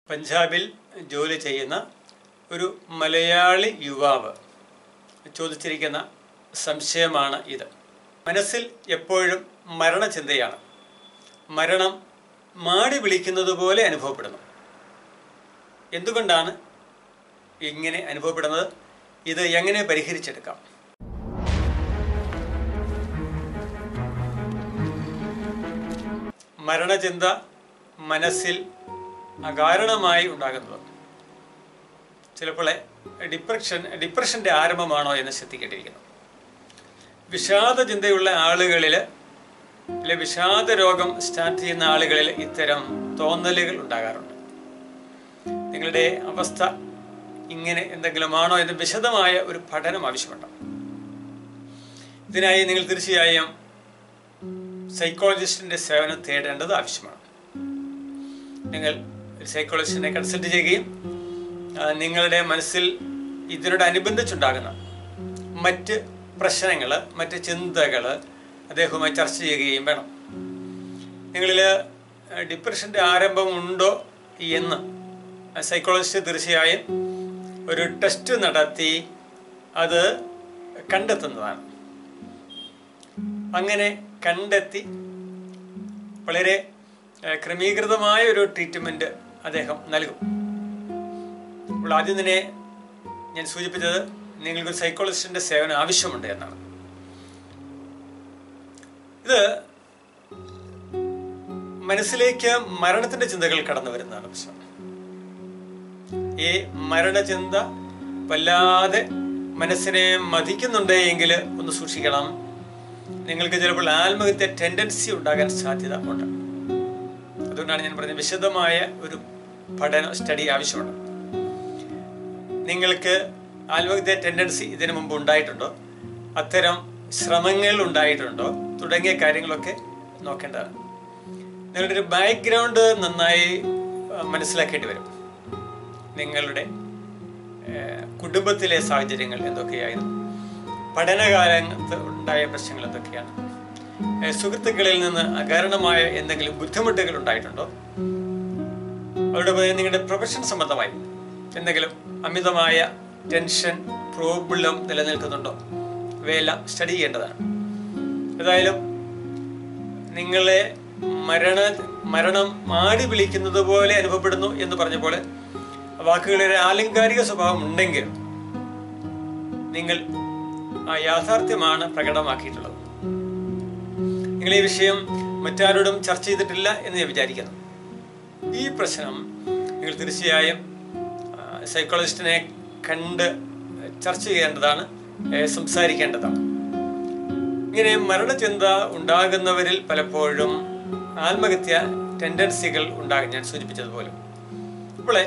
പഞ്ചാബിൽ ജോലി ചെയ്യുന്ന ഒരു മലയാളി യുവാവ് ചോദിച്ചിരിക്കുന്ന സംശയമാണ് ഇത് മനസ്സിൽ എപ്പോഴും മരണചിന്തയാണ് മരണം മാടി വിളിക്കുന്നത് പോലെ അനുഭവപ്പെടുന്നു എന്തുകൊണ്ടാണ് ഇങ്ങനെ അനുഭവപ്പെടുന്നത് ഇത് എങ്ങനെ പരിഹരിച്ചെടുക്കാം മരണചിന്ത മനസ്സിൽ അകാരണമായി ഉണ്ടാകുന്നത് ചിലപ്പോൾ ഡിപ്രഷൻ ഡിപ്രഷൻ്റെ ആരംഭമാണോ എന്ന് ശ്രദ്ധിക്കേണ്ടിയിരിക്കുന്നു വിഷാദ ചിന്തയുള്ള ആളുകളിൽ അല്ലെ വിഷാദ രോഗം സ്റ്റാർട്ട് ചെയ്യുന്ന ആളുകളിൽ ഇത്തരം തോന്നലുകൾ ഉണ്ടാകാറുണ്ട് നിങ്ങളുടെ അവസ്ഥ ഇങ്ങനെ എന്തെങ്കിലുമാണോ എന്ന് വിശദമായ ഒരു പഠനം ആവശ്യമുണ്ട് ഇതിനായി നിങ്ങൾ തീർച്ചയായും സൈക്കോളജിസ്റ്റിന്റെ സേവനം തേടേണ്ടത് ആവശ്യമാണ് നിങ്ങൾ ഒരു സൈക്കോളജിസ്റ്റിനെ കൺസൾട്ട് ചെയ്യുകയും ആ, നിങ്ങളുടെ മനസ്സിൽ ഇതിനോടനുബന്ധിച്ചുണ്ടാകുന്ന മറ്റ് പ്രശ്നങ്ങൾ മറ്റ് ചിന്തകൾ അദ്ദേഹവുമായി ചർച്ച ചെയ്യുകയും വേണം നിങ്ങളിൽ ഡിപ്രഷൻ്റെ ആരംഭമുണ്ടോ എന്ന് സൈക്കോളജിസ്റ്റ് തീർച്ചയായും ഒരു ടെസ്റ്റ് നടത്തി അത് കണ്ടെത്തുന്നതാണ് അങ്ങനെ കണ്ടെത്തി വളരെ ഏഹ്, ക്രമീകൃതമായ ഒരു ട്രീറ്റ്മെൻറ്റ് അദ്ദേഹം നൽകും അപ്പോൾ ആദ്യം തന്നെ ഞാൻ സൂചിപ്പിച്ചത് നിങ്ങൾക്ക് സൈക്കോളജിസ്റ്റിൻ്റെ സേവനം ആവശ്യമുണ്ട് എന്നാണ് ഇത് മനസ്സിലേക്ക് മരണത്തിന്റെ ചിന്തകൾ കടന്നു വരുന്നതാണ് പ്രശ്നം ഈ മരണചിന്ത വല്ലാതെ മനസ്സിനെ മതിക്കുന്നുണ്ട് എങ്കിൽ ഒന്ന് സൂക്ഷിക്കണം നിങ്ങൾക്ക് ചിലപ്പോൾ ആത്മഹത്യ ടെൻഡൻസി ഉണ്ടാകാൻ സാധ്യത ഉണ്ട് അതുകൊണ്ടാണ് ഞാൻ പറഞ്ഞത് വിശദമായ ഒരു പഠന സ്റ്റഡി ആവശ്യമുണ്ട് നിങ്ങൾക്ക് ആത്മഹത്യ ടെൻഡൻസി ഇതിനു മുമ്പ് ഉണ്ടായിട്ടുണ്ടോ അത്തരം ശ്രമങ്ങൾ ഉണ്ടായിട്ടുണ്ടോ തുടങ്ങിയ കാര്യങ്ങളൊക്കെ നോക്കേണ്ടതാണ് നിങ്ങളുടെ ഒരു ബാക്ക്ഗ്രൗണ്ട് നന്നായി ആ, മനസ്സിലാക്കേണ്ടി വരും നിങ്ങളുടെ ഏഹ്, കുടുംബത്തിലെ സാഹചര്യങ്ങൾ എന്തൊക്കെയായിരുന്നു പഠനകാലത്ത് ഉണ്ടായ പ്രശ്നങ്ങൾ എന്തൊക്കെയാണ് ഏഹ്, സുഹൃത്തുക്കളിൽ നിന്ന് അകാരണമായ എന്തെങ്കിലും ബുദ്ധിമുട്ടുകൾ ഉണ്ടായിട്ടുണ്ടോ അവരുടെ പുറകെ നിങ്ങളുടെ പ്രൊഫഷൻ സംബന്ധമായി എന്തെങ്കിലും അമിതമായ ടെൻഷൻ പ്രോബ്ലം നിലനിൽക്കുന്നുണ്ടോ ഇവയെല്ലാം സ്റ്റഡി ചെയ്യേണ്ടതാണ് ഏതായാലും നിങ്ങളെ മരണ മരണം മാടി വിളിക്കുന്നത് പോലെ അനുഭവപ്പെടുന്നു എന്ന് പറഞ്ഞ പോലെ വാക്കുകളിൽ ആലങ്കാരിക സ്വഭാവം ഉണ്ടെങ്കിൽ നിങ്ങൾ ആ യാഥാർത്ഥ്യമാണ് പ്രകടമാക്കിയിട്ടുള്ളത് നിങ്ങൾ ഈ വിഷയം മറ്റാരോടും ചർച്ച ചെയ്തിട്ടില്ല എന്ന് ഞാൻ വിചാരിക്കുന്നു ഈ പ്രശ്നം നിങ്ങൾ തീർച്ചയായും ആ, സൈക്കോളജിസ്റ്റിനെ കണ്ട് ചർച്ച ചെയ്യേണ്ടതാണ് ഏ, സംസാരിക്കേണ്ടതാണ് ഇങ്ങനെ മരണചിന്ത ഉണ്ടാകുന്നവരിൽ പലപ്പോഴും ആത്മഹത്യ ടെൻഡൻസികൾ ഉണ്ടാകും ഞാൻ സൂചിപ്പിച്ചതുപോലെ ഇപ്പോളെ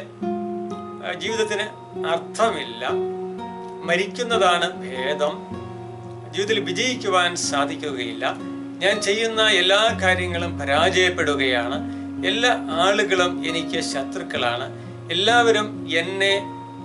ആ, ജീവിതത്തിന് അർത്ഥമില്ല മരിക്കുന്നതാണ് ഭേദം ജീവിതത്തിൽ വിജയിക്കുവാൻ സാധിക്കുകയില്ല ഞാൻ ചെയ്യുന്ന എല്ലാ കാര്യങ്ങളും പരാജയപ്പെടുകയാണ് എല്ലാ ആളുകളും എനിക്ക് ശത്രുക്കളാണ് എല്ലാവരും എന്നെ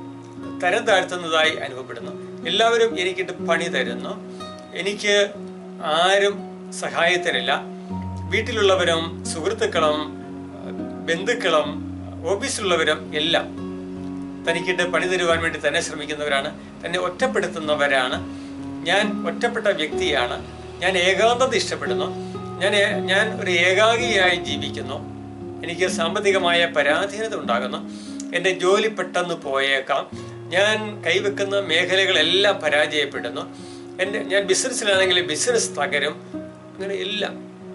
തരം താഴ്ത്തുന്നതായി അനുഭവപ്പെടുന്നു എല്ലാവരും എനിക്കിട്ട് പണി തരുന്നു എനിക്ക് ആരും സഹായത്തിനില്ല വീട്ടിലുള്ളവരും സുഹൃത്തുക്കളും ബന്ധുക്കളും ഓഫീസിലുള്ളവരും എല്ലാം തനിക്കിട്ട് പണി തരുവാൻ വേണ്ടി തന്നെ ശ്രമിക്കുന്നവരാണ് തന്നെ ഒറ്റപ്പെടുത്തുന്നവരാണ് ഞാൻ ഒറ്റപ്പെട്ട വ്യക്തിയാണ് ഞാൻ ഏകാന്തത ഇഷ്ടപ്പെടുന്നു ഞാൻ ഏ- ഞാൻ ഒരു ഏകാഗിയായി ജീവിക്കുന്നു എനിക്ക് സാമ്പത്തികമായ പരാധീനത ഉണ്ടാകുന്നു എൻ്റെ ജോലി പെട്ടെന്ന് പോയേക്കാം ഞാൻ കൈവെക്കുന്ന മേഖലകളെല്ലാം പരാജയപ്പെടുന്നു എൻ്റെ ഞാൻ ബിസിനസ്സിലാണെങ്കിൽ ബിസിനസ് തകരും അങ്ങനെ എല്ലാം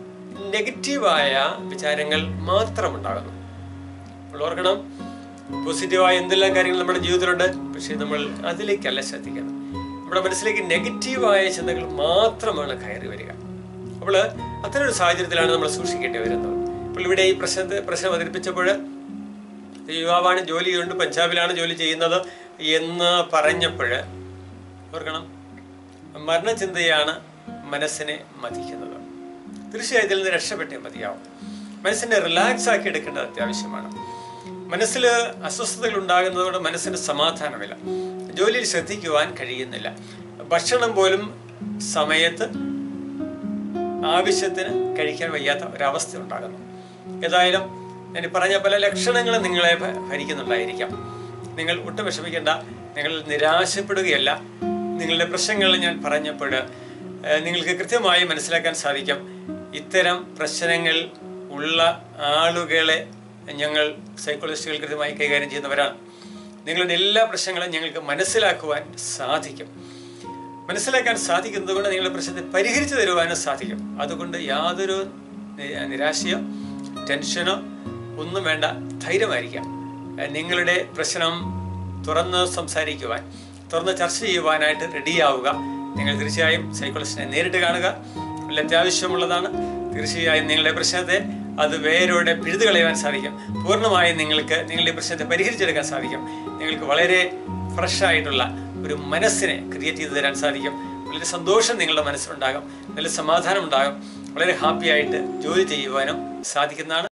നെഗറ്റീവായ വിചാരങ്ങൾ മാത്രമുണ്ടാകുന്നു അപ്പോൾ ഓർക്കണം പോസിറ്റീവായ എന്തെല്ലാം കാര്യങ്ങൾ നമ്മുടെ ജീവിതത്തിലുണ്ട് പക്ഷേ നമ്മൾ അതിലേക്കല്ല ശ്രദ്ധിക്കുന്നത് നമ്മുടെ മനസ്സിലേക്ക് നെഗറ്റീവായ ചിന്തകൾ മാത്രമാണ് കയറി വരിക അപ്പോൾ അത്തരം ഒരു സാഹചര്യത്തിലാണ് നമ്മൾ സൂക്ഷിക്കേണ്ടി വരുന്നത് അപ്പോൾ ഇവിടെ ഈ പ്രശ്നത്തെ പ്രശ്നം അവതരിപ്പിച്ചപ്പോൾ ഈ യുവാവാണ് ജോലി ചെയ്യുന്നുണ്ട് പഞ്ചാബിലാണ് ജോലി ചെയ്യുന്നത് എന്ന് പറഞ്ഞപ്പോൾ ഓർക്കണം മരണചിന്തയാണ് മനസ്സിനെ മതിക്കുന്നത് തീർച്ചയായും ഇതിൽ നിന്ന് രക്ഷപ്പെട്ടേ മതിയാവും മനസ്സിനെ റിലാക്സ് ആക്കി എടുക്കേണ്ടത് അത്യാവശ്യമാണ് മനസ്സിൽ അസ്വസ്ഥതകൾ ഉണ്ടാകുന്നതോടെ മനസ്സിന് സമാധാനമില്ല ജോലിയിൽ ശ്രദ്ധിക്കുവാൻ കഴിയുന്നില്ല ഭക്ഷണം പോലും സമയത്ത് ആവശ്യത്തിന് കഴിക്കാൻ വയ്യാത്ത ഒരവസ്ഥ ഉണ്ടാകുന്നു ഏതായാലും ഞാൻ ഈ പറഞ്ഞ പല ലക്ഷണങ്ങളും നിങ്ങളെ ഭ- ഭരിക്കുന്നുണ്ടായിരിക്കാം നിങ്ങൾ ഒട്ടും വിഷമിക്കേണ്ട നിങ്ങൾ നിരാശപ്പെടുകയല്ല നിങ്ങളുടെ പ്രശ്നങ്ങൾ ഞാൻ പറഞ്ഞപ്പോൾ ഏഹ്, നിങ്ങൾക്ക് കൃത്യമായി മനസ്സിലാക്കാൻ സാധിക്കും ഇത്തരം പ്രശ്നങ്ങൾ ഉള്ള ആളുകളെ ഞങ്ങൾ സൈക്കോളജിസ്റ്റുകൾ കൃത്യമായി കൈകാര്യം ചെയ്യുന്നവരാണ് നിങ്ങളുടെ എല്ലാ പ്രശ്നങ്ങളും ഞങ്ങൾക്ക് മനസ്സിലാക്കുവാൻ സാധിക്കും മനസ്സിലാക്കാൻ സാധിക്കുന്നത് കൊണ്ട് നിങ്ങളുടെ പ്രശ്നത്തെ പരിഹരിച്ചു തരുവാനും സാധിക്കും അതുകൊണ്ട് യാതൊരു നി- നിരാശയോ ടെൻഷനോ ഒന്നും വേണ്ട ധൈര്യമായിരിക്കാം ഏഹ് നിങ്ങളുടെ പ്രശ്നം തുറന്ന് സംസാരിക്കുവാൻ തുറന്ന് ചർച്ച ചെയ്യുവാനായിട്ട് റെഡിയാവുക നിങ്ങൾ തീർച്ചയായും സൈക്കോളജിസ്റ്റിനെ നേരിട്ട് കാണുക വളരെ അത്യാവശ്യമുള്ളതാണ് തീർച്ചയായും നിങ്ങളുടെ പ്രശ്നത്തെ അത് വേരോടെ പിഴുതു കളയുവാൻ സാധിക്കും പൂർണ്ണമായും നിങ്ങൾക്ക് നിങ്ങളുടെ പ്രശ്നത്തെ പരിഹരിച്ചെടുക്കാൻ സാധിക്കും നിങ്ങൾക്ക് വളരെ ഫ്രഷ് ആയിട്ടുള്ള ഒരു മനസ്സിനെ ക്രിയേറ്റ് ചെയ്ത് തരാൻ സാധിക്കും വളരെ സന്തോഷം നിങ്ങളുടെ മനസ്സിലുണ്ടാകും നല്ല സമാധാനം ഉണ്ടാകും വളരെ ഹാപ്പി ആയിട്ട് ജോലി ചെയ്യുവാനും സാധിക്കുന്നതാണ്